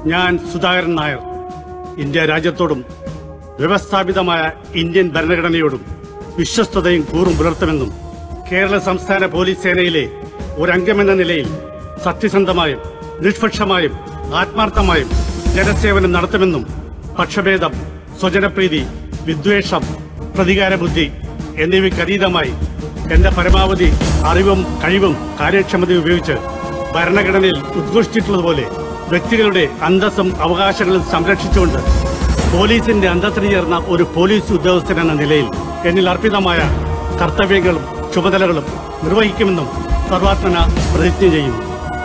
ഞാൻ സുധാകരൻ നായർ ഇന്ത്യ രാജ്യത്തോടും വ്യവസ്ഥാപിതമായ ഇന്ത്യൻ ഭരണഘടനയോടും വിശ്വസ്തതയും കൂറും പുലർത്തുമെന്നും കേരള സംസ്ഥാന പോലീസ് സേനയിലെ ഒരംഗമെന്ന നിലയിൽ സത്യസന്ധമായും നിഷ്പക്ഷമായും ആത്മാർത്ഥമായും ജനസേവനം നടത്തുമെന്നും പക്ഷഭേദം സ്വജനപ്രീതി വിദ്വേഷം പ്രതികാരബുദ്ധി എന്നിവയ്ക്കതീതമായി എന്റെ പരമാവധി അറിവും കഴിവും കാര്യക്ഷമതയും ഉപയോഗിച്ച് ഭരണഘടനയിൽ ഉദ്ഘോഷിച്ചിട്ടുള്ളതുപോലെ വ്യക്തികളുടെ അന്തസ്സും അവകാശങ്ങളും സംരക്ഷിച്ചുകൊണ്ട് പോലീസിന്റെ അന്തസ്സിന് ചേർന്ന ഒരു പോലീസ് ഉദ്യോഗസ്ഥൻ എന്ന നിലയിൽ എന്നിൽ അർപ്പിതമായ കർത്തവ്യങ്ങളും ചുമതലകളും നിർവഹിക്കുമെന്നും സർവാത്മന പ്രതിജ്ഞ ചെയ്യുന്നു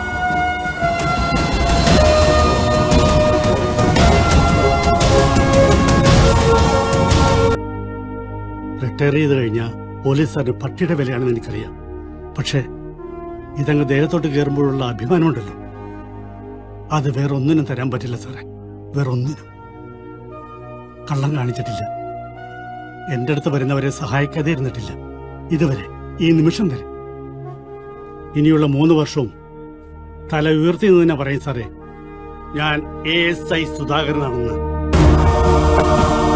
റിട്ടയർ ചെയ്ത് കഴിഞ്ഞാൽ പോലീസുകാരുടെ പട്ടിയുടെ വിലയാണെന്ന് എനിക്കറിയാം പക്ഷേ ഇതങ്ങ് ദേഹത്തോട്ട് കയറുമ്പോഴുള്ള അഭിമാനമുണ്ടല്ലോ അത് വേറൊന്നിനും തരാൻ പറ്റില്ല സാറേ വേറൊന്നിനും കള്ളം കാണിച്ചിട്ടില്ല എന്റെ അടുത്ത് വരുന്നവരെ സഹായിക്കാതെ ഇരുന്നിട്ടില്ല ഇതുവരെ ഈ നിമിഷം വരെ ഇനിയുള്ള മൂന്ന് വർഷവും തല ഉയർത്തി എന്ന് തന്നെ പറയും സാറേ ഞാൻ എ എസ് ഐ സുധാകരനാണെന്ന്